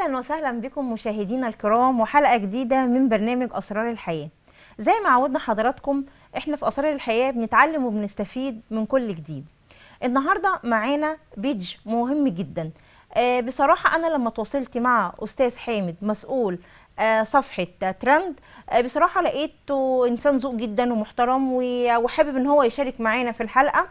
اهلا وسهلا بكم مشاهدينا الكرام وحلقه جديده من برنامج اسرار الحياه زي ما عودنا حضراتكم احنا في اسرار الحياه بنتعلم وبنستفيد من كل جديد النهارده معانا بيج مهم جدا آه بصراحه انا لما تواصلت مع استاذ حامد مسؤول آه صفحه ترند آه بصراحه لقيته انسان ذوق جدا ومحترم و- وحابب ان هو يشارك معانا في الحلقه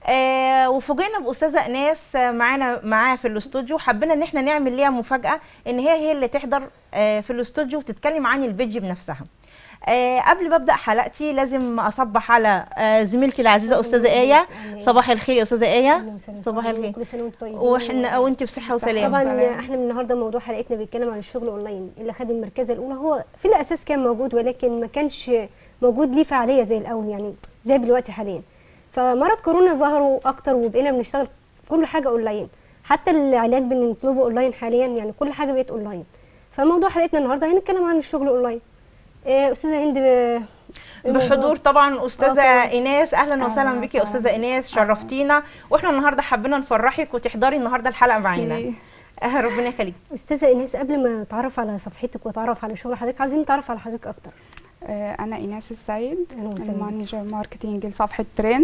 آه وفوجئنا باستاذه ايناس آه، معانا معاه في الاستوديو حبينا ان احنا نعمل ليها مفاجاه ان هي هي اللي تحضر آه في الاستوديو وتتكلم عن البيج بنفسها آه قبل ما ابدا حلقتي لازم اصبح على آه زميلتي العزيزه استاذه ايه صباح الخير يا استاذه ايه أهلاً وسهلاً. صباح الخير كل سنه وانتم طيبين واحنا وانت بصحه وسلامه طبعا سلام. احنا من النهارده موضوع حلقتنا بيتكلم عن الشغل اونلاين اللي خد المركزه الاولى هو في الاساس كان موجود ولكن ما كانش موجود ليه فعاليه زي الاول يعني زي دلوقتي حاليا فمرض كورونا ظهروا اكتر وبقينا بنشتغل كل حاجه اونلاين حتى العلاج بنطلبه اونلاين حاليا يعني كل حاجه بقت اونلاين فموضوع حلقتنا النهارده هنتكلم عن الشغل اونلاين إيه، استاذه هند ب- الموضوع- بحضور طبعا استاذه طبعاً. ايناس اهلا وسهلا أهلاً بك يا وسهلاً. استاذه ايناس شرفتينا واحنا النهارده حبينا نفرحك وتحضري النهارده الحلقه معانا في- آه، ربنا يخليك استاذه ايناس قبل ما اتعرف على صفحتك واتعرف على شغل حضرتك عايزين نتعرف على حضرتك اكتر آه، أنا إيناس السيد أهلا وسهلا بك. المانجر ماركتينج لصفحة ترند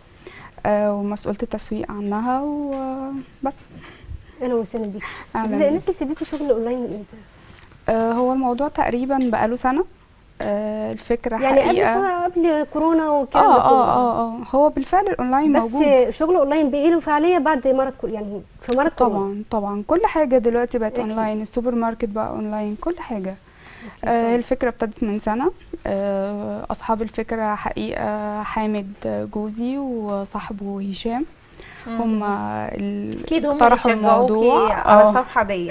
آه، ومسؤولة التسويق عنها وبس اهلا وسهلا بيك أهلاً استاذه ايناس ابتديتي شغل اونلاين من امتى؟ آه، هو الموضوع تقريبا بقاله سنة آه، الفكرة يعني قبل حقيقة قبل كورونا والكلام اه ده كله اه اه اه هو بالفعل الاونلاين بس موجود شغل اونلاين بقي له فعاليه بعد مرض كورونا يعني في مرض كورونا طبعا طبعا كل حاجة دلوقتي بقت أكيد. اونلاين السوبر ماركت بقى اونلاين كل حاجة أكيد آه طبعاً. الفكرة ابتدت من سنة آه أصحاب الفكرة حقيقة حامد جوزي وصاحبه هشام هم اكيد هم اللي اقترحوا الموضوع شجعوكي على آه. الصفحه دي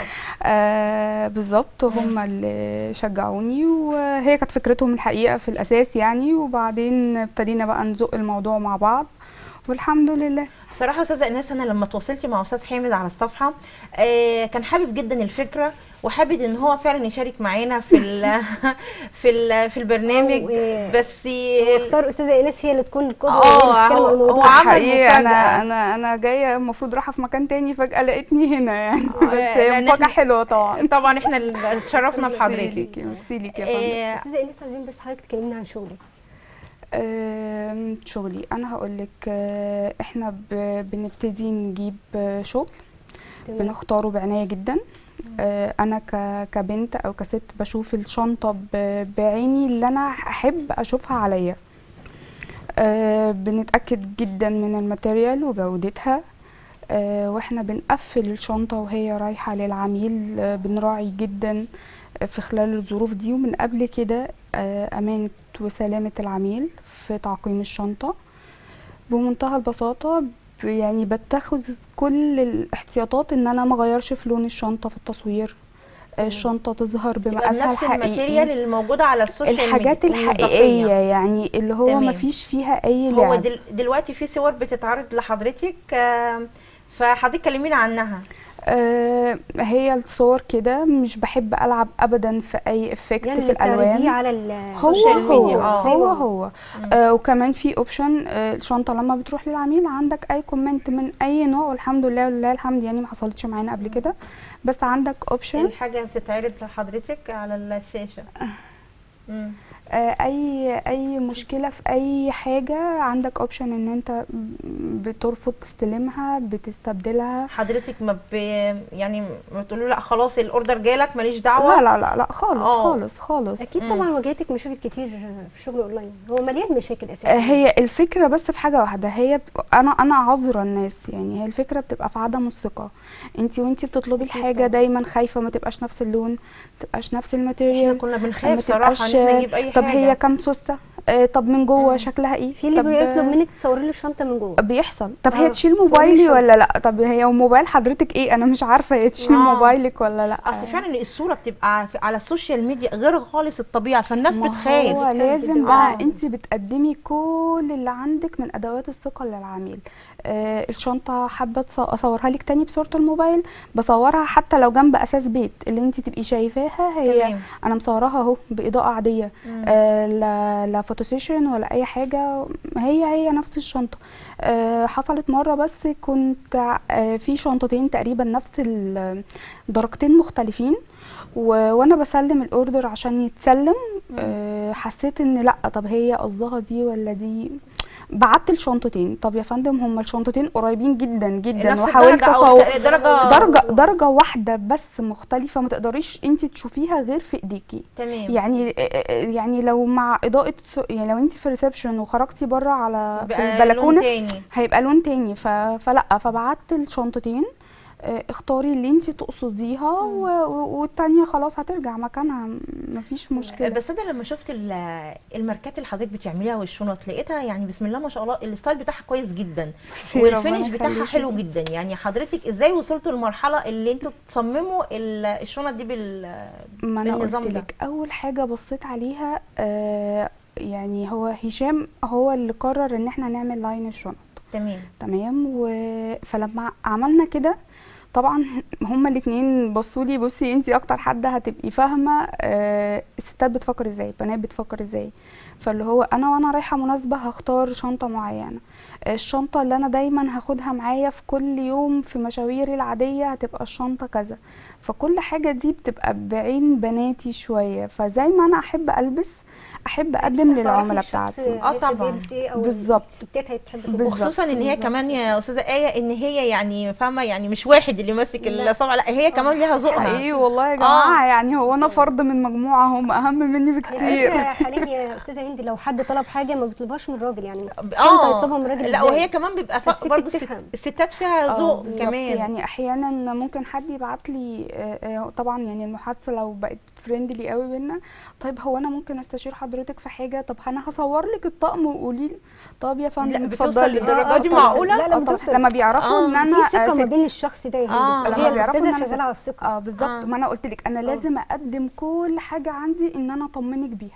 آه بالظبط هم اللي شجعوني وهي كانت فكرتهم الحقيقة في الأساس يعني وبعدين ابتدينا بقى نزق الموضوع مع بعض والحمد لله بصراحه استاذه ايناس انا لما تواصلت مع استاذ حامد على الصفحه آه كان حابب جدا الفكره وحابب ان هو فعلا يشارك معانا في ال في ال في البرنامج و- بس اختار استاذه ايناس هي اللي تكون القدوه آه، وهي اللي تتكلم هو- عن هو الموضوع عمل حقيقي مفاجأة. انا انا انا جايه المفروض رايحه في مكان تاني فجاه لقيتني هنا يعني بس لأن هي مفاجاه إحنا- حلوه طبعا طبعا احنا اللي اتشرفنا ميرسي بحضرتك ليكي ميرسي ليكي يا فندم آه، استاذه ايناس عايزين بس حضرتك تكلمنا عن شغلك آم، شغلي انا هقول لك احنا ب- بنبتدي نجيب آه، شغل تمام بنختاره بعناية جدا آه، انا ك- كبنت او كست بشوف الشنطة ب- بعيني اللي انا احب اشوفها عليا آه، بنتأكد جدا من الماتيريال وجودتها آه، واحنا بنقفل الشنطة وهي رايحة للعميل آه، بنراعي جدا في خلال الظروف دي ومن قبل كده آه، أمانة وسلامة العميل في تعقيم الشنطة بمنتهى البساطة ب- يعني بتاخد كل الاحتياطات ان انا ما اغيرش في لون الشنطة في التصوير تمام. الشنطة تظهر تبقى بمقاسها بنفس الماتيريال الحقيقي اللي موجوده على السوشيال ميديا الحاجات المصداقية. الحقيقية يعني اللي هو تمام. ما فيش فيها اي هو لعب دل دلوقتي في صور بتتعرض لحضرتك آه، فحضرتك كلمينا عنها آه هي الصور كده مش بحب العب ابدا في اي افكت يعني في اللي بتعرضيه الالوان على ال- هو السوشيال هو ميديا، آه. هو هو آه وكمان في اوبشن آه الشنطه لما بتروح للعميل عندك اي كومنت من اي نوع والحمد لله ولله الحمد يعني ما حصلتش معانا قبل كده بس عندك اوبشن الحاجه بتتعرض لحضرتك على الشاشه مم. آه اي اي مشكله في اي حاجه عندك اوبشن ان انت بترفض تستلمها بتستبدلها حضرتك ما ب... يعني ما بتقولوا لا خلاص الاوردر جالك ماليش دعوه لا لا لا لا خالص آه. خالص خالص اكيد مم. طبعا واجهتك مشاكل كتير في الشغل اونلاين هو مليان مشاكل آه، اساسا هي الفكرة بس في حاجة واحدة هي ب... أنا أنا عذرة الناس يعني هي الفكرة بتبقى في عدم الثقة انتي وانتي بتطلبي أكيد الحاجة طبعاً. دايما خايفة ما تبقاش نفس اللون ما تبقاش نفس احنا الماتيريال كنا ما بنخاف صراحه ان تبقاش احنا نجيب اي طب حاجه هي كام سوستة آه طب من جوه مم. شكلها ايه في اللي طب بيطلب منك تصوري له الشنطه من جوه بيحصل طب آه، هي تشيل صوري موبايلي الشنطة. ولا لا طب هي موبايل حضرتك ايه انا مش عارفة هي تشيل آه. موبايلك ولا لا اصل فعلا الصوره بتبقى في- على السوشيال ميديا غير خالص الطبيعه فالناس ما بتخاف هو بتخاف لازم جداً. بقى آه. انت بتقدمي كل اللي عندك من ادوات الثقه للعميل آه، الشنطه حابه تص- اصورها لك تاني بصوره الموبايل بصورها حتى لو جنب اساس بيت اللي انت تبقي شايفاها هي تمام انا مصوراها اهو باضاءه عاديه مم. آه لا لا فوتو سيشن ولا اي حاجه هي هي نفس الشنطه آه حصلت مره بس كنت ع- آه في شنطتين تقريبا نفس ال- درجتين مختلفين و- وانا بسلم الاوردر عشان يتسلم مم. آه حسيت ان لا طب هي قصدها دي ولا دي بعت الشنطتين طب يا فندم هما الشنطتين قريبين جدا جدا نفس وحاولت الدرجة أو اصور درجة درجه درجه واحده بس مختلفه ما تقدريش انت تشوفيها غير في ايديكي تمام يعني يعني لو مع اضاءه س- يعني لو انت في ريسبشن وخرجتي بره على في بقى لون البلكونه تاني هيبقى لون تاني ف... فلا فبعت الشنطتين آه، اختاري اللي انت تقصديها و... و- والتانية خلاص هترجع مكانها م- مفيش مشكله بس انا لما شفت ال- الماركات اللي حضرتك بتعمليها والشنط لقيتها يعني بسم الله ما شاء الله الستايل بتاعها كويس جدا ربنا والفينش بتاعها يخليكي. حلو جدا يعني حضرتك ازاي وصلتوا للمرحله اللي انتوا تصمموا ال- الشنط دي بال ما انا بالنظام قلت ده. لك اول حاجه بصيت عليها آه يعني هو هشام هو اللي قرر ان احنا نعمل لاين الشنط تمام تمام و... فلما عملنا كده طبعا هما الاتنين بصوا لي بصي انتي اكتر حد هتبقي فاهمه آه الستات بتفكر ازاي البنات بتفكر ازاي فاللي هو انا وانا رايحه مناسبه هختار شنطه معينه آه، الشنطه اللي انا دايما هاخدها معايا في كل يوم في مشاويري العاديه هتبقى الشنطه كذا فكل حاجه دي بتبقى بعين بناتي شويه فزي ما انا احب البس احب اقدم للعملاء بتاعتي آه طبعاً. او بالظبط. الستات هتحب تلبس بالظبط. وخصوصا ان هي بالظبط. كمان يا استاذه ايه ان هي يعني فاهمه يعني مش واحد اللي ماسك لا. الصبع لا هي كمان ليها ذوقها حقيقي والله يا جماعه آه. يعني هو انا فرد من مجموعه هم اهم مني على بكتير فكره حاليا يا استاذه هند لو حد طلب حاجه ما بيطلبهاش من الراجل يعني اه يطلبها من الراجل لا إزاي؟ وهي كمان بيبقى ف- فالست برضه الست- بتفهم. الستات فيها آه، ذوق بالظبط. كمان يعني احيانا ممكن حد يبعت لي آه، آه، طبعا يعني المحادثه لو بقت فريندلي قوي بينا طيب هو انا ممكن استشير حضرتك في حاجه طب انا هصور لك الطقم وقولي لي طب يا لا، فندم بتوصل اتفضلي للدرجة آه، دي طبعاً. معقولة؟ لا لا آه، طبعاً. بتوصل لما بيعرفوا آه، ان انا في ثقه آه، ما ست- بين الشخص ده يا آه، هند لما هي بيعرفوا الاستاذه إن أنا شغاله على الثقه اه بالظبط آه. ما انا قلت لك انا لازم اقدم كل حاجه عندي ان انا اطمنك بيها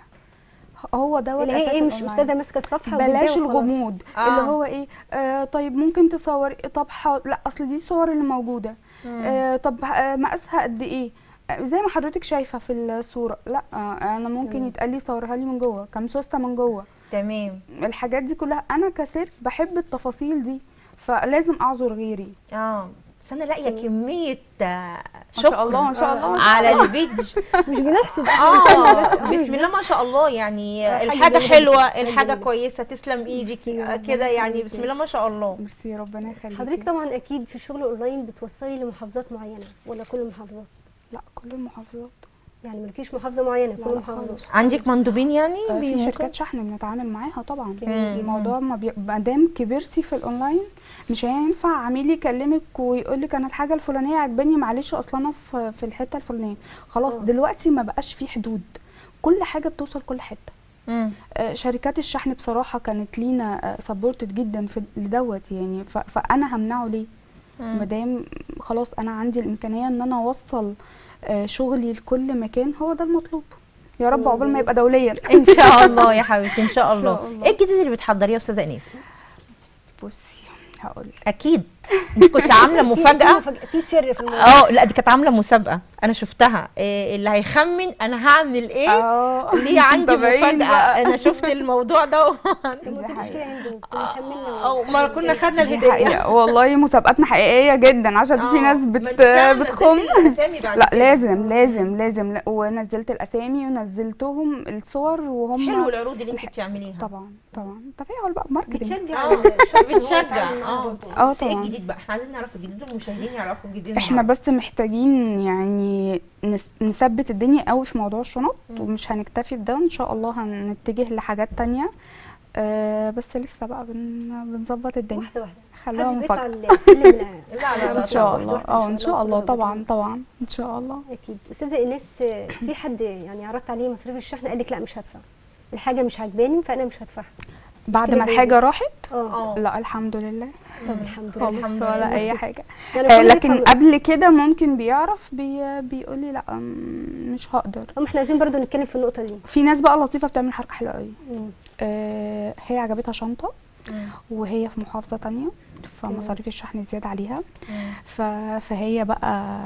هو ده اللي هي ايه مش استاذه ماسكه الصفحه بلاش وبتبيع وخلاص. الغموض آه. اللي هو ايه آه طيب ممكن تصوري طب حاضر لا اصل دي الصور اللي موجوده آه طب آه مقاسها قد ايه آه، زي ما حضرتك شايفه في الصوره لا آه انا ممكن تمام. يتقال لي صورها لي من جوه كام سوسته من جوه تمام الحاجات دي كلها انا كست بحب التفاصيل دي فلازم اعذر غيري اه بس انا لاقيه كميه آه، ما شكر شاء الله ما شاء الله ما شاء على الله. البيج مش بنحسد اه بس- بسم الله ما شاء الله يعني آه، حاجة الحاجه جميلة حلوه جدا، حاجة الحاجه جميلة. كويسه تسلم ايدك ميرسي، آه، ربنا كده يعني يخليك. بسم الله ما شاء الله ميرسي ربنا يخليكي حضرتك طبعا اكيد في الشغل اونلاين بتوصلي لمحافظات معينه ولا كل المحافظات لا كل المحافظات يعني مالكيش محافظه معينه لا، كل لا المحافظات خالص. عندك مندوبين يعني آه، بي- في ممكن؟ شركات شحن بنتعامل معاها طبعا جميل الموضوع ما بي... ما دام كبرتي في الاونلاين مش هينفع عميل يكلمك ويقول لك انا الحاجه الفلانيه عجباني معلش اصلا انا في في الحته الفلانيه خلاص آه. دلوقتي ما بقاش في حدود كل حاجه بتوصل كل حته مم. آه، شركات الشحن بصراحه كانت لينا سبورتد جدا في لدوت يعني ف... فانا همنعه ليه مم. ما دام خلاص انا عندي الامكانيه ان انا اوصل آه، شغلي لكل مكان هو ده المطلوب يا رب تمام. عقبال ما يبقى دوليا ان شاء الله يا حبيبتي ان شاء إن الله شاء الله. ايه الجديد اللي بتحضريه يا استاذه انيس بصي هقول اكيد انت كنت عامله في- في مفاجاه مفاجأة- في سر في الموضوع اه لا دي كانت عامله مسابقه انا شفتها إيه اللي هيخمن انا هعمل ايه اه ليه عندي متابعين مفاجاه بقى. انا شفت الموضوع ده انت ما قلتليش كده يا هند كنا كملنا او ما كنا خدنا دي الهديه حقيقة والله مسابقاتنا حقيقية جدا عشان في ناس ما بت انت فعلا بتخم نزلتي الأسامي بعد لا كده. لازم لازم لازم لا، ونزلت الاسامي ونزلتهم الصور وهم حلو العروض اللي انت الح- بتعمليها طبعا طبعا تفاعل بقى ماركتنج بتشجع آه، الشخص إن هو بتشجع يتعامل معاها اه برضه. اه بس ايه طبعا. الجديد بقى احنا عايزين نعرف الجديد والمشاهدين يعرفوا الجديد احنا النهاردة. بس محتاجين يعني نس- نثبت الدنيا قوي في موضوع الشنط مم. ومش هنكتفي بده ان شاء الله هنتجه لحاجات تانية آه بس لسه بقى بن بنظبط الدنيا واحده واحده خلوها محدش بيطلع مفاجأة السلم لا لا لا لا ان شاء واحدة الله واحدة اه ان شاء الله كلها طبعا بتعمل. طبعا ان شاء الله اكيد استاذه ايناس في حد يعني عرضت عليه مصاريف الشحن قال لك لا مش هدفع الحاجه مش عاجباني فانا مش هدفعها بعد مشكلة ما زي الحاجه دي. راحت اه اه لا الحمد لله طب الحمد خالص لله الحمد ولا لله. اي بصي، حاجه يعني آه كل لكن بيدفع- قبل كده ممكن بيعرف بي بيقول لي لا م- مش هقدر هم احنا عايزين برضو نتكلم في النقطه دي في ناس بقى لطيفه بتعمل حركه حلوه قوي مم. آه هي عجبتها شنطه مم. وهي في محافظة تانية تمام. فمصاريف الشحن زيادة عليها مم. ف... فهي بقى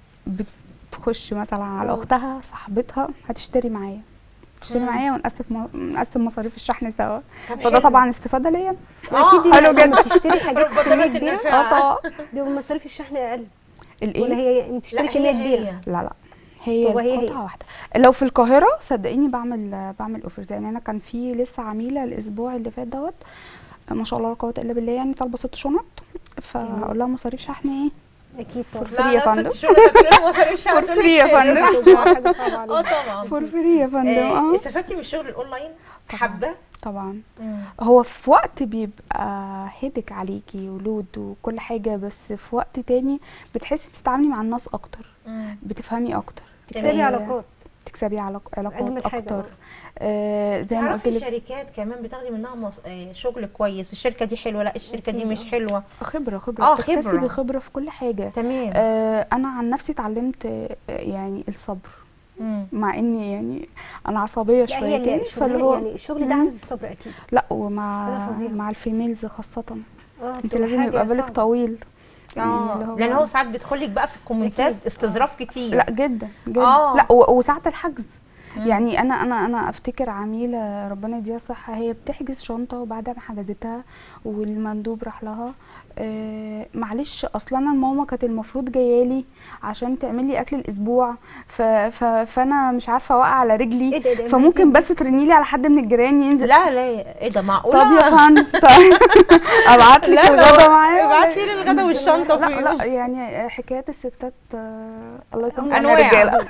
بتخش مثلا على مم. اختها صاحبتها هتشتري معايا تشتري مم. معايا ونقسم م- نقسم مصاريف الشحن سوا طب فده حلو. طبعا استفادة ليا واكيد حلو لما جدا. بتشتري حاجات كميه ربنا كبيره النافعة. اه طبعا بيبقى مصاريف الشحن اقل ولا الايه هي بتشتري لا كميه هي كبيره هي لا لا هي طب وهي هي؟ قطعة واحدة لو في القاهرة صدقيني بعمل بعمل اوفرز يعني انا كان في لسه عميلة الاسبوع اللي فات دوت ما شاء الله لا قوة الا بالله يعني طالبة ست شنط فاقول لها مصاريف شحن ايه اكيد طبعا فور لا فري يا لا فندم. ست شهور تقريبا مصاريف شهر فور فري يا فندم. بتبقى حاجه صعبه اه عليك طبعا فور فري يا فندم آه، اه استفدتي من الشغل الاونلاين طبعاً. حبه طبعا مم. هو في وقت بيبقى هيدك عليكي ولود وكل حاجة بس في وقت تاني بتحسي تتعاملي مع الناس اكتر مم. بتفهمي اكتر تكسبي آه، علاقات تكسبي علاق- علاقات اجمل حاجه اكتر آه زي ما قلت تعرفي لك شركات كمان بتاخدي منها مص... آه، شغل كويس الشركه دي حلوه لا الشركه دي أكيد، مش آه. حلوه خبرة خبرة آه، بتكتسبي خبرة. خبرة في كل حاجة تمام آه انا عن نفسي اتعلمت آه، يعني الصبر مم. مع اني يعني انا عصبيه لا هي شويتين اللي فاللي الشغل هو يعني الشغل ده مم. عاوز الصبر اكيد لا ومع حاجة فظيعة. مع الفيميلز خاصه اه انت بتبقى لازم حاجة يبقى بالك صعبة. طويل اه لان هو ساعات بيدخلك بقى في الكومنتات أكيد. استظراف كتير لا جدا جدا آه. لا و- وساعه الحجز مم. يعني انا انا انا افتكر عميله ربنا يديها الصحه هي بتحجز شنطه وبعد ما حجزتها والمندوب راح لها آه معلش اصلا انا ماما كانت المفروض جايالي عشان تعمل لي اكل الاسبوع ف ف فانا مش عارفه اوقع على رجلي ايه ده ايه ده فممكن دي- بس ترني لي على حد من الجيران ينزل لا لا ايه ده معقوله طب يا فندم طيب ابعت لك لا الغدا معايا ابعت لي الغدا والشنطه في لا لا يعني حكايات الستات آه، الله يكون في عون أنواع. الرجاله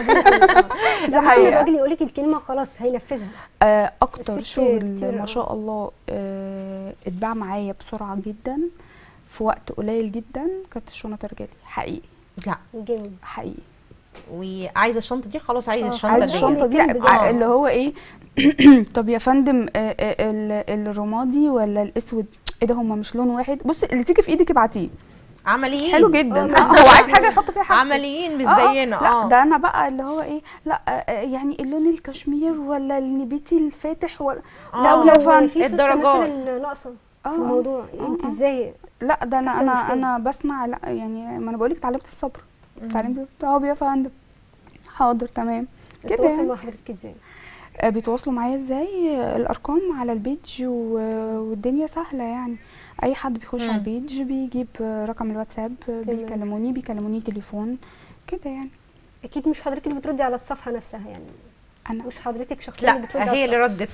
ده ممكن حقيقة. الراجل يقول لك الكلمه خلاص هينفذها آه، اكتر الست شغل كتير، ما آه. شاء الله آه، اتباع معايا بسرعه جدا في وقت قليل جدا كانت الشنط الرجالي حقيقي لا جميل حقيقي وعايزه الشنطه دي خلاص عايزه آه، الشنطه عايز دي الشنطه دي الاتنين ع- بجد. اللي هو ايه طب يا فندم آه، آه، ال- الرمادي ولا الاسود ايه ده هما مش لون واحد بصي اللي تيجي في ايدك ابعتيه عمليين حلو جدا آه، آه، هو عايز حاجه يحط فيها حاجه عمليين مش آه، آه، زينا لا اه ده انا بقى اللي هو ايه لا آه، آه، يعني اللون الكشمير ولا النبيتي الفاتح ولا لا آه. ولو فن- في سوسه الدرجات. مثلا ناقصه آه، في آه. الموضوع انت آه. ازاي لا ده انا تحصل انا مشكلة. انا بسمع لا يعني ما انا بقولك اتعلمت الصبر مم. اتعلمت طب يا فندم حاضر تمام كده التواصل يعني. مع حضرتك ازاي آه، بيتواصلوا معايا ازاي آه، الارقام على البيج و- والدنيا سهله يعني اي حد بيخش على مم. البيج بيجيب آه، رقم الواتساب آه، تمام. بيكلموني بيكلموني تليفون كده يعني اكيد مش حضرتك اللي بتردي على الصفحه نفسها يعني انا مش حضرتك شخصيا اللي بتردي لا على هي اللي ردت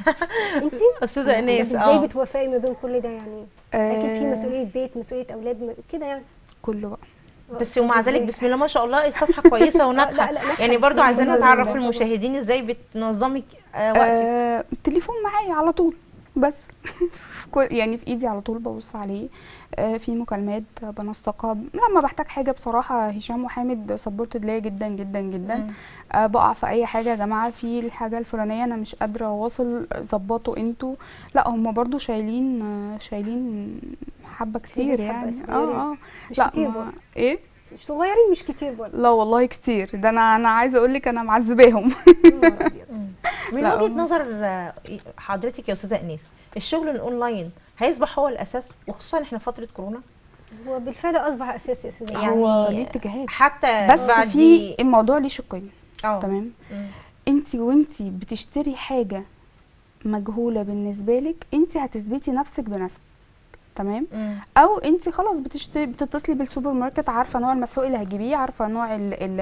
انت استاذه ايناس ازاي اه بتوافقي ما بين كل ده يعني اكيد في آه، مسؤوليه بيت مسؤوليه اولاد م- كده يعني كله بقى آه، بس طب ومع ذلك إزاي؟ بسم الله ما شاء الله الصفحه كويسه وناجحه لا، لا، ناجحة يعني بسم برضو الله عايزين ما شاء نتعرف الله. المشاهدين ازاي بتنظمي آه، وقتك آه التليفون معايا على طول بس في كل- يعني في ايدي على طول ببص عليه آه في مكالمات بنسقها لما بحتاج حاجه بصراحه هشام وحامد سبورتد ليا جدا جدا جدا مم. آه بقع في اي حاجه يا جماعه في الحاجه الفلانيه انا مش قادره اواصل ظبطوا انتوا لا هم برضو شايلين آه شايلين حبه كتير شايلين حبة يعني صغيرين. اه اه مش لا كتير ما- برضه. ايه صغيرين مش كتير برضه لا والله كتير ده انا انا عايزه اقول لك انا معذباهم يا نهار أبيض. من لا، وجهه هم- نظر آه، حضرتك يا استاذه ايناس الشغل الاونلاين هيصبح هو الاساس وخصوصا احنا في فتره كورونا هو بالفعل اصبح اساسي يا استاذ يعني هو ليه اتجاهات حتى بس بعد في الموضوع ليه شقين اه تمام مم. انت وانت بتشتري حاجه مجهوله بالنسبه لك انت هتثبتي نفسك بنفسك تمام مم. او انت خلاص بتشتري بتتصلي بالسوبر ماركت عارفه نوع المسحوق اللي هتجيبيه عارفه نوع ال ال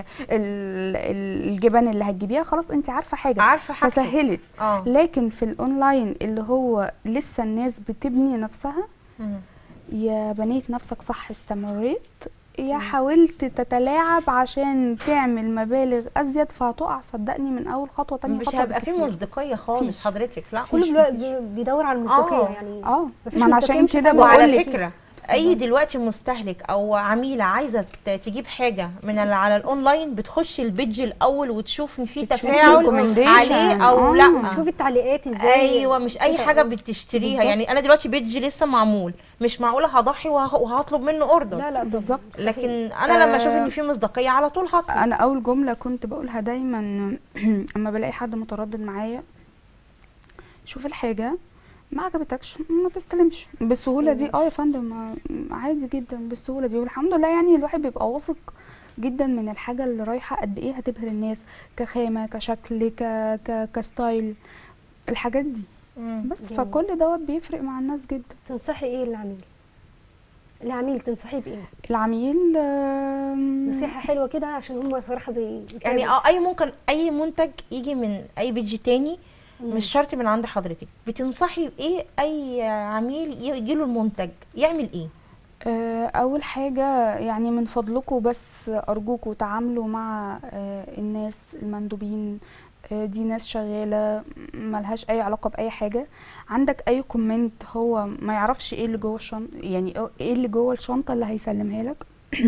ال الجبن اللي هتجيبيها خلاص انت عارفه حاجه عارفه حاجتك فسهلت اه لكن في الاونلاين اللي هو لسه الناس بتبني نفسها مم. يا بنيت نفسك صح استمريت يا حاولت تتلاعب عشان تعمل مبالغ ازيد فهتقع صدقني من اول خطوه تانية مش خطوة هيبقى فيه بكتير. مصداقيه خالص مفيش. حضرتك لا كله مفيش- بيبقى- مفيش. بيدور على المصداقيه آه. يعني اه مفيش ما انا مصداقية عشان مش كده هتعمل بقول وعلى لك فكره اي دلوقتي مستهلك او عميله عايزه ت- تجيب حاجه من ال- على الاونلاين بتخش البيج الاول وتشوف ان في بتشوف تفاعل recommendation. عليه او آه. لا تشوفي التعليقات ازاي ايوه مش اي كده. حاجه بتشتريها بالظبط. يعني انا دلوقتي بيج لسه معمول مش معقوله هضحي وه- وهطلب منه اوردر لا لا طبعاً، بالظبط. مستحيل. لكن انا لما اشوف آه. ان في مصداقيه على طول هطلب انا اول جمله كنت بقولها دايما اما بلاقي حد متردد معايا شوف الحاجه ما عجبتكش ما تستلمش بالسهوله دي اه يا تستلمش. فندم ما- عادي جدا بالسهوله دي والحمد لله يعني الواحد بيبقى واثق جدا من الحاجه اللي رايحه قد ايه هتبهر الناس كخامه كشكل ك... ك... كستايل الحاجات دي مم. بس جميل. فكل دوت بيفرق مع الناس جدا تنصحي ايه العميل العميل تنصحيه بايه العميل آم، نصيحه حلوه كده عشان هم صراحه بي يعني اه اي ممكن اي منتج يجي من اي بيج تاني مم. مش شرط من عند حضرتك بتنصحي بايه اي عميل يجي له المنتج يعمل ايه آه، اول حاجه يعني من فضلكم بس ارجوكم تعاملوا مع آه، الناس المندوبين آه، دي ناس شغاله ملهاش اي علاقه باي حاجه عندك اي كومنت هو ما يعرفش ايه اللي جوه الشنطه يعني ايه اللي جوه الشنطه اللي هيسلمها لك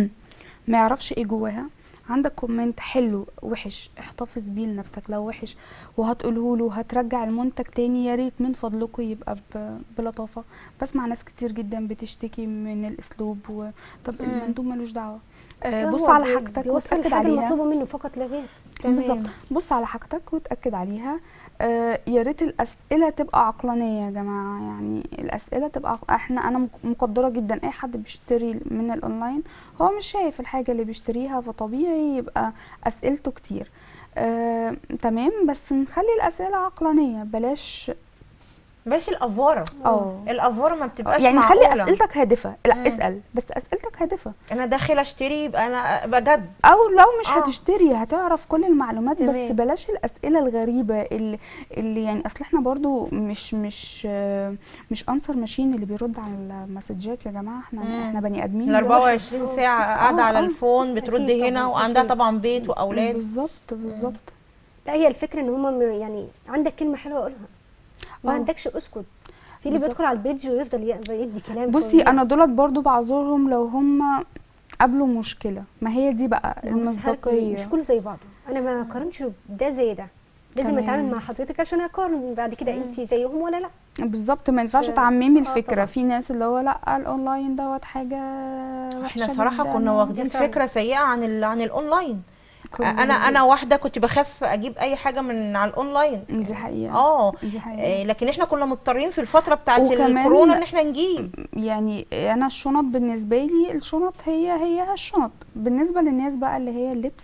ما يعرفش ايه جواها عندك كومنت حلو وحش احتفظ بيه لنفسك لو وحش وهتقوله له هترجع المنتج تاني يا ريت من فضلكم يبقى ب- بلطافه بسمع ناس كتير جدا بتشتكي من الاسلوب و... طب مم. المندوب ملوش دعوه آه لا، بص هو على بي- حاجتك بيوصل وتاكد الحاجه عليها المطلوبه منه فقط لا غير بالظبط بص على حاجتك وتاكد عليها آه يا ريت الاسئله تبقى عقلانيه يا جماعه يعني الاسئله تبقى عق... احنا انا مق- مقدره جدا اي حد بيشتري من الاونلاين هو مش شايف الحاجه اللي بيشتريها فطبيعي يبقى اسئلته كتير آه، تمام بس نخلي الاسئله عقلانيه بلاش بلاش الافوره اه الافوره ما بتبقاش يعني خلي معقولة. اسئلتك هادفه لا مم. اسال بس اسئلتك هادفه انا داخله اشتري يبقى انا بجد او لو مش آه. هتشتري هتعرف كل المعلومات بس تمام. بلاش الاسئله الغريبه اللي, اللي يعني اصل احنا برضو مش مش آه، مش انسر ماشين اللي بيرد على المسجات يا جماعه احنا مم. احنا بني ادمين ال 24 آه. ساعه قاعده آه، على آه. الفون بترد أكيد هنا طبعاً، وعندها أكيد. طبعا بيت واولاد بالظبط بالظبط لا هي الفكره ان هم يعني عندك كلمه حلوه قولها ما آه. عندكش اسكت في اللي بالظبط. بيدخل على البيج ويفضل ي- يدي كلام بصي فظيع. انا دولت برضو بعذرهم لو هم قابلوا مشكله ما هي دي بقى ما هو بس حضرتك المصداقيه مش كله زي بعضه انا ما اقارنش ده زي ده لازم تمام. اتعامل مع حضرتك عشان اقارن بعد كده مم. انت زيهم ولا لا بالظبط ما ينفعش ف- تعممي آه الفكره طبعاً. في ناس اللي هو لا الاونلاين دوت حاجه احنا وحشة صراحه جداً كنا و- واخدين ده فعلاً. فكره سيئه عن ال... عن الاونلاين كنا انا بنجيب- انا واحده كنت بخاف اجيب اي حاجه من على الاونلاين دي حقيقه اه دي حقيقه آه، لكن احنا كنا مضطرين في الفتره بتاعت وكمان- الكورونا ان احنا نجيب يعني انا الشنط بالنسبه لي الشنط هي هي الشنط بالنسبه للناس بقى اللي هي اللبس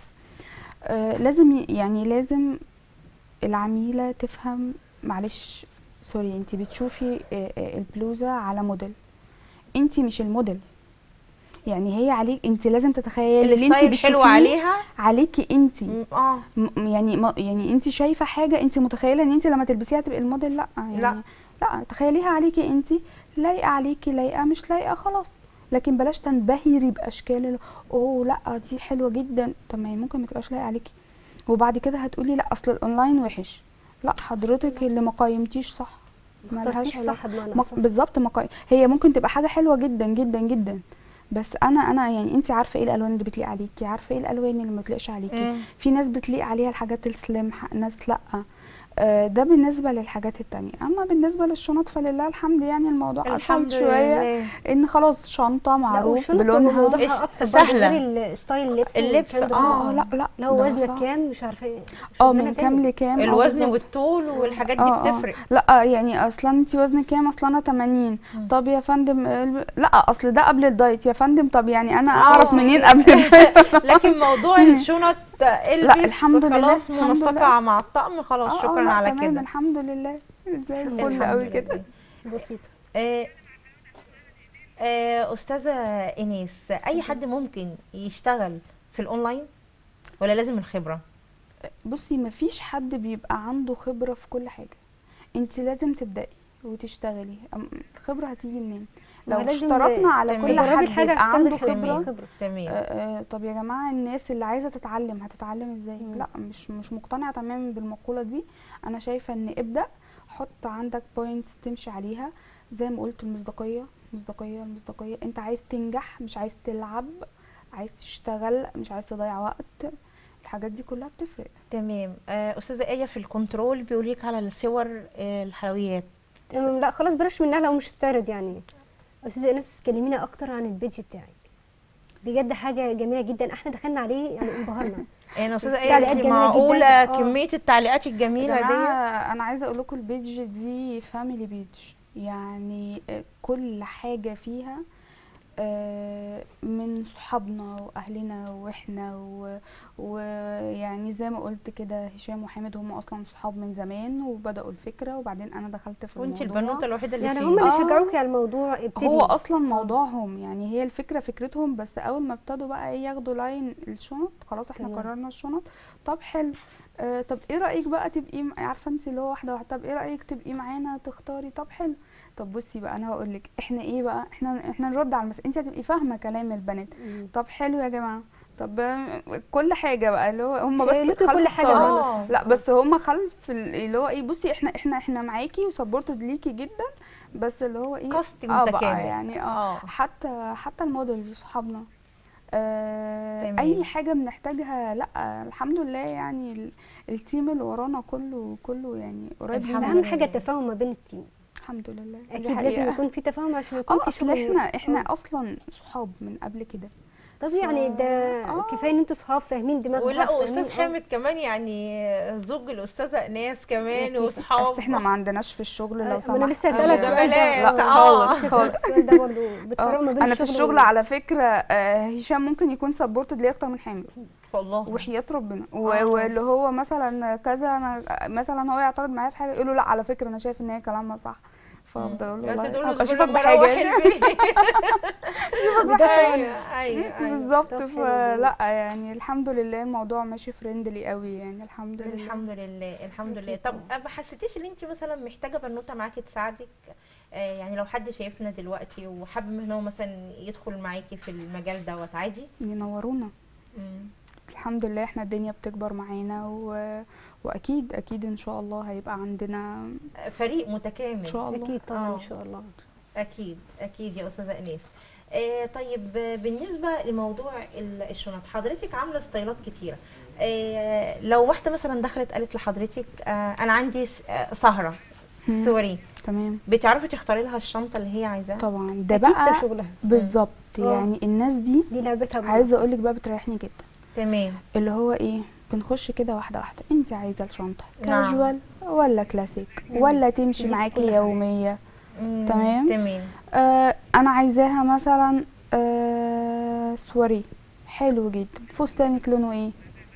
آه لازم ي- يعني لازم العميله تفهم معلش سوري انت بتشوفي آه آه البلوزه على موديل انت مش الموديل يعني هي عليك انت لازم تتخيلي اللي انت الستايل حلو بتشوفيه عليها عليكي انت م- اه م- يعني ما يعني انت شايفه حاجه انت متخيله ان انت لما تلبسيها تبقي الموديل لا يعني لا. لا تخيليها عليكي انت لايقه عليكي لايقه مش لايقه خلاص لكن بلاش تنبهري باشكال ال- اوه لا دي حلوه جدا طب ما هي ممكن ما تبقاش لايقه عليكي وبعد كده هتقولي لا اصل الاونلاين وحش لا حضرتك اللي ما قيمتيش صح ما ملهاش اخترتيش علاقة. صح بمعنى ما- اصح بالظبط ما قي- هي ممكن تبقى حاجه حلوه جدا جدا جدا بس انا انا يعني انت عارفه ايه الالوان اللي بتليق عليكي عارفه ايه الالوان اللي ما بتليقش عليكي مم. في ناس بتليق عليها الحاجات السليم ح- ناس لا آه، ده بالنسبه للحاجات التانية اما بالنسبه للشنط فلله الحمد يعني الموضوع الحمد اسهل شويه لله ان خلاص شنطه لا معروف والشنط بتبقى بلونها موضوعها إيش- ابسط برضه سهلة. غير الستايل اللبس اللبس، والكلام ده آه. كله. اه لا لا لا هو ده وزنك صح. كام مش عارفه ايه اه شغلانة من تانية. كام لكام آه، الوزن بالظبط. والطول والحاجات دي اه اه بتفرق لا يعني اصلا انت وزنك كام اصلا انا 80 طب يا فندم الب- لا اصل ده قبل الدايت يا فندم طب يعني انا اعرف آه. منين قبل الدايت لكن موضوع الشنط البس الحمد لله، خلاص الحمد منسقه لله. مع الطقم خلاص آه، آه، شكرا لا، على تمام، كده الحمد لله زي الفل الحمد قوي لله. كده بسيطه آه، آه، استاذه ايناس اي حد ممكن يشتغل في الاونلاين ولا لازم الخبره بصي مفيش حد بيبقى عنده خبرة في كل حاجة انت لازم تبدأي وتشتغلي أم- الخبرة هتيجي منين ما لو لازم اشترطنا على تمام. كل تجربي حد الحاجه يبقى عشان عنده تاخدي خبرة خبره تمام آه، آه، طب يا جماعة الناس اللي عايزة تتعلم هتتعلم ازاي مم. لا مش مش مقتنعة تماما بالمقولة دي انا شايفة ان ابدأ حط عندك بوينتس تمشي عليها زي ما قلت المصداقية مصداقية المصداقية انت عايز تنجح مش عايز تلعب عايز تشتغل مش عايز تضيع وقت الحاجات دي كلها بتفرق تمام آه، استاذه ايه في الكنترول بيقول لك على الصور آه، الحلويات تمام لا خلاص بلاش منها لو مش هتعرض يعني استاذه ايناس كلمينا اكتر عن البيج بتاعك بجد حاجه جميله جدا احنا دخلنا عليه يعني انبهرنا يعني استاذه ايه تعليقات انت جميلة جداً. معقوله آه. كميه التعليقات يا الجميله دي جماعة انا عايزه اقول لكم البيج دي فاميلي بيج يعني آه، كل حاجة فيها آه، من صحابنا واهلنا واحنا و- ويعني زي ما قلت كده هشام وحامد هم اصلا صحاب من زمان وبداوا الفكره وبعدين انا دخلت في وانت الموضوع البنوته الوحيده اللي يعني فيه هم اللي آه. شجعوكي على الموضوع ابتدي هو اصلا موضوعهم يعني هي الفكره فكرتهم بس اول ما ابتدوا بقى ايه ياخدوا لاين الشنط خلاص احنا تمام. قررنا الشنط طب حلو آه طب ايه رايك بقى تبقي م- عارفه انت اللي هو واحده واحده طب ايه رايك تبقي معانا تختاري طب حلو طب بصي بقى انا هقول لك احنا ايه بقى احنا احنا نرد على المسألة انت هتبقي فاهمه كلام البنات مم. طب حلو يا جماعه طب آه، كل حاجه بقى اللي هو هم بس شايلوكي خلف كل حاجه الطاولة. بقى آه. مثلا لا بس هم خلف ال- اللي هو ايه بصي احنا احنا احنا معاكي وسبورتد ليكي جدا بس اللي هو ايه كاست اه بقى متكامل يعني اه اه حتى حتى المودلز صحابنا آه تمام. اي حاجه بنحتاجها لا الحمد لله يعني ال- التيم اللي ورانا كله كله يعني قريب الحمد مننا اهم لله. حاجه التفاهم ما بين التيم الحمد لله دي اكيد لازم حقيقة. يكون في تفاهم عشان يكون اه في اصل شغل احنا احنا آه. اصلا صحاب من قبل كده طب يعني ده آه. كفايه ان انتوا صحاب فاهمين دماغ بعض ولا فاهمين- استاذ آه. حامد كمان يعني زوج الاستاذه ايناس كمان أكيد. واصحاب بس احنا ما عندناش في الشغل لو آه، سمحت ما انا لسه آه، هسألها السؤال ده جمالات، لا آه. خالص لسه هسألك خالص السؤال ده برضه بتفرقوا ما بين انا في الشغل وال- على فكره آه، هشام ممكن يكون سبورتد ليا اكتر من حامد والله وحياة ربنا و- آه. واللي هو مثلا كذا انا مثلا هو يعترض معايا في حاجه يقول له لا على فكره انا شايف ان هي كلامها صح فافضل اقول له انت والله تقول هبقى له اشوفك اصبر لما بحاجه اروح يعني. البيت بدافع عنه. ايوه ايوه ايوه بالظبط طب حلو فلا يعني الحمد لله الموضوع ماشي فريندلي قوي يعني الحمد لله الحمد لله الحمد لله أكيد طب طبعاً. ما حسيتيش ان انت مثلا محتاجه بنوته معاكي تساعدك آه يعني لو حد شايفنا دلوقتي وحابب ان هو مثلا يدخل معاكي في المجال دوت عادي ينورونا مم. الحمد لله احنا الدنيا بتكبر معانا و... واكيد اكيد ان شاء الله هيبقى عندنا فريق متكامل ان شاء الله اكيد طبعا آه. ان شاء الله اكيد اكيد يا استاذه ايناس آه طيب آه، بالنسبه لموضوع ال- الشنط حضرتك عامله ستايلات كتيره آه لو واحده مثلا دخلت قالت لحضرتك آه انا عندي س- آه، سهره مم. سوري تمام بتعرفي تختاري لها الشنطه اللي هي عايزاها طبعا ده اكيد بقى ده شغلها بالظبط آه. يعني الناس دي دي لعبتها بقى. عايزه اقولك بقى بتريحني جدا تمام اللي هو ايه بنخش كده واحده واحده انت عايزه الشنطه نعم. كاجوال ولا كلاسيك مم. ولا تمشي دي معاكي كل حاجة. يوميه مم، تمام. تمام آه انا عايزاها مثلا آه سواري حلو جدا فستانك لونه ايه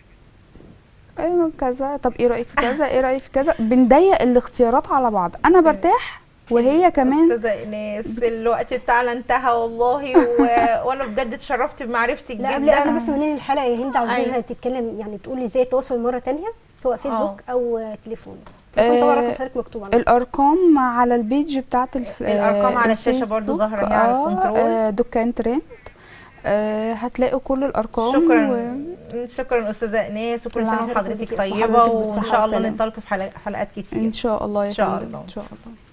ايوه كذا طب ايه رايك في كذا ايه رايك في كذا بنضيق الاختيارات على بعض انا برتاح وهي كمان استاذه ايناس الوقت بتاعنا انتهى والله و... وانا بجد اتشرفت بمعرفتك لا قبل جدا قبل بس ما ننهي الحلقه يا هند عاوزينها أيوة. تتكلم يعني تقولي ازاي التواصل مره تانية سواء فيسبوك او تليفون تليفون طبعا آه، رقم حضرتك مكتوب على الارقام على البيج بتاعت ال- الأرقام على الشاشة الفيسبوك. برضو ظاهرة هي على آه، الكنترول. آه دكان ترند آه هتلاقوا كل الارقام شكرا و... شكرا استاذه ايناس وكل سنه العفو. وحضرتك شكراً ليكي. طيبه صحتك وان بالصحة شاء الله والسلامة. نلتقي في حلق- حلقات كتير ان شاء الله يا إن شاء فندم الله. ان شاء الله